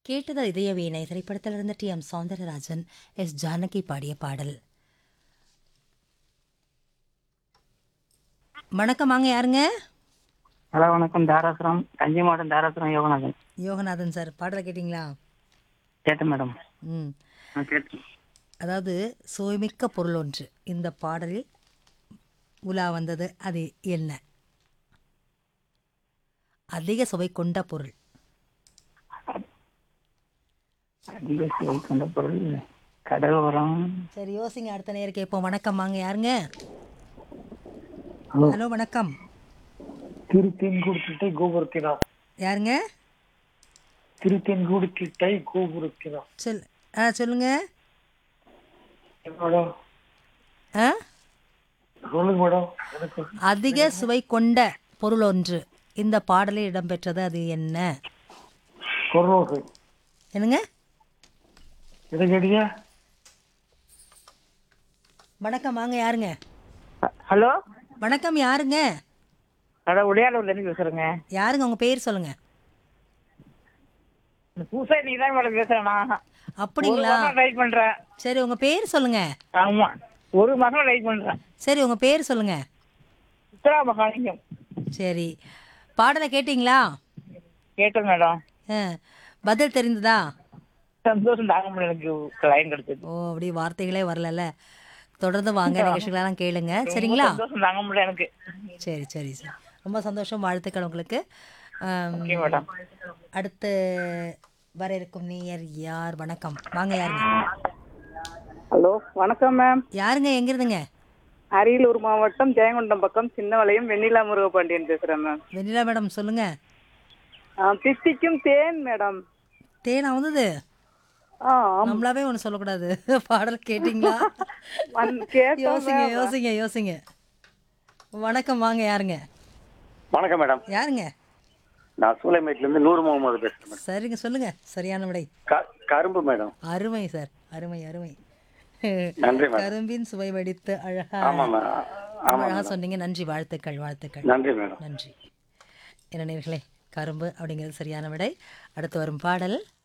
கேட்டது இதய வீணை திரைப்படத்திலிருந்து T M Soundararajan S Janaki பாடிய பாடல் வணக்கம் வாங்க யாருங்க ஹலோ வணக்கம் தாராசுரம் தஞ்சை மாவட்டம் தாராசுரம் யோகநாதன் யோகநாதன் சார் பாடலை கேட்டிங்களா கேட்டேன் மேடம் ம் நான் கேட்டேன் அதாவது சுவைமிக்க பொருள் ஒன்று இந்த பாடலில் உலா வந்தது அது என்ன அதிக சுவை கொண்ட பொருள் அதிக சுவை கொண்ட பொருள் கடல் உரம் சரி யோசிங்க அடுத்த நேரம் கேட்போம் வணக்கம் வாங்க யாருங்க ஹலோ. ஹலோ வணக்கம் திருத்தென்கூடு கோபுரத்தினா யாருங்க திருத்தென்கூடு கிட்டை கோபுரத்தினா சொல் ஆ சொல்லுங்க மேடம் ஆ சொல்லுங்க மேடம் எனக்கு அதிக சுவை கொண்ட பொருள் ஒன்று இந்த பாடலில் இடம்பெற்றது அது என்ன குரலோசை என்னங்க எதை கேட்டீங்க வணக்கம் வாங்க யாருங்க ஹலோ வணக்கம் யாருங்க அதான் உடையாளூர்ல இருந்து பேசுறேங்க யாருங்க உங்க பேர் சொல்லுங்க புதுசா நீ தான் மேடம் பேசுறேனா அப்படிங்களா ட்ரை பண்றேன் சரி உங்க பேர் சொல்லுங்க ஆமா ஒரு மாசம் ட்ரை பண்றேன் சரி உங்க பேர் சொல்லுங்க சித்ரா மகாலிங்கம் சரி பாடலை கேட்டிங்களா கேட்டேன் மேடம் ஆ, பதில் தெரிந்ததா சந்தோஷம் தாங்க முடியல எனக்கு லைன் கிடைச்சது ஓ அப்படி வார்த்தைகளே வரலல்ல தொடர்ந்து வாங்க நிகழ்ச்சிகளெல்லாம் கேளுங்க சரிங்களா சந்தோஷம் தாங்க முடியல எனக்கு சரி சரி சரி ரொம்ப சந்தோஷம் வாழ்த்துக்கள் உங்களுக்கு ஆம், ஓகே மேடம் அடுத்து வர இருக்கும் நேயர் யார் வணக்கம் வாங்க யாருங்க ஹலோ வணக்கம் மேம் யாருங்க எங்க இருந்துங்க அரியலூர் மாவட்டம் ஜெயங்கொண்டம் பக்கம் சின்னவளையம் வெண்ணிலா முருகபாண்டியன் பேசுறேன் மேம் வெண்ணிலா மேடம் சொல்லுங்க ஆ, தித்திக்கும் தேன் மேடம் தேனா வந்தது ஆ ஆமா. நம்மளாவே ஒன்று சொல்லக்கூடாது பாடல் கேட்டிங்களா வந்து கேட்டோம் யோசிங்க ma'am. யோசிங்க யோசிங்க வணக்கம் வாங்க யாருங்க வணக்கம் மேடம் யாருங்க நான் சூளைமேட்ல இருந்து நூறு முகமது பேசுறேன் மேடம் சரிங்க சொல்லுங்க சரியான விடை க- கரும்பு மேடம் அருமை சார் அருமை அருமை நன்றி மேடம் கரும்பின் சுவை வடித்து அழகா ஆமா மேடம் ஆமா அழகா சொன்னீங்க நன்றி வாழ்த்துக்கள் வாழ்த்துக்கள் நன்றி மேடம் நன்றி என்ன நேர்களே கரும்பு அப்படிங்கிறது சரியான விடை அடுத்து வரும் பாடல்